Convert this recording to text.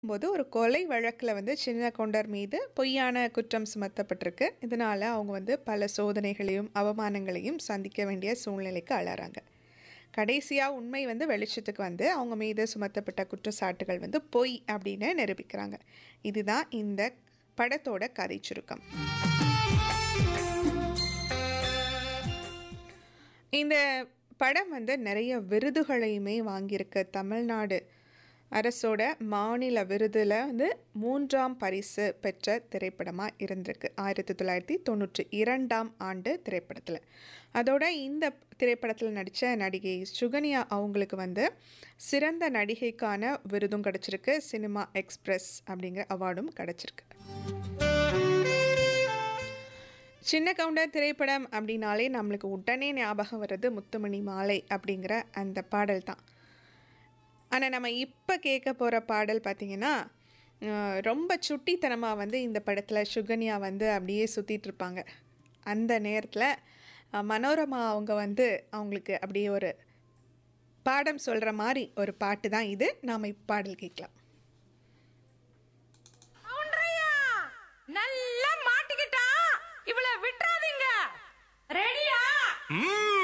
போது ஒரு கொலை வழக்கில் வந்து சின்ன கொண்டர் மீது பொய்யான குற்றம் சுமத்தப்பட்டிருக்கு இதனால் அவங்க வந்து பல சோதனைகளையும் அவமானங்களையும் சந்திக்க வேண்டிய சூழ்நிலைக்கு ஆளாறாங்க கடைசியாக உண்மை வந்து வெளிச்சத்துக்கு வந்து அவங்க மீது சுமத்தப்பட்ட குற்றச்சாட்டுகள் வந்து பொய் அப்படின்னு நிரூபிக்கிறாங்க இதுதான் இந்த படத்தோட கதை சுருக்கம் இந்த படம் வந்து நிறைய விருதுகளையுமே வாங்கியிருக்கு தமிழ்நாடு அரசோட மாநில விருதில் வந்து மூன்றாம் பரிசு பெற்ற திரைப்படமாக இருந்திருக்கு ஆயிரத்தி தொள்ளாயிரத்தி தொண்ணூற்றி இரண்டாம் ஆண்டு திரைப்படத்தில் அதோட இந்த திரைப்படத்தில் நடித்த நடிகை சுகன்யா அவங்களுக்கு வந்து சிறந்த நடிகைக்கான விருதும் கிடச்சிருக்கு சினிமா எக்ஸ்பிரஸ் அப்படிங்கிற அவார்டும் கிடச்சிருக்கு சின்ன கவுண்டர் திரைப்படம் அப்படின்னாலே நம்மளுக்கு உடனே ஞாபகம் வர்றது முத்துமணி மாலை அப்படிங்கிற அந்த பாடல் தான் ஆனால் நம்ம இப்போ கேட்க போகிற பாடல் பார்த்திங்கன்னா அஹ், ரொம்ப சுட்டித்தனமாக வந்து இந்த படத்தில் சுகன்யா வந்து அப்படியே சுற்றிட்டு இருப்பாங்க அந்த நேரத்தில் அஹ், மனோரமா அவங்க வந்து அவங்களுக்கு அப்படியே ஒரு பாடம் சொல்கிற மாதிரி ஒரு பாட்டு தான் இது நாம் இப்போ பாடல் கேட்கலாம் கவுண்டரையா நல்லா மாட்டிக்கிட்டான் இவள விட்டுறாதீங்க ரெடியா ம்ம்.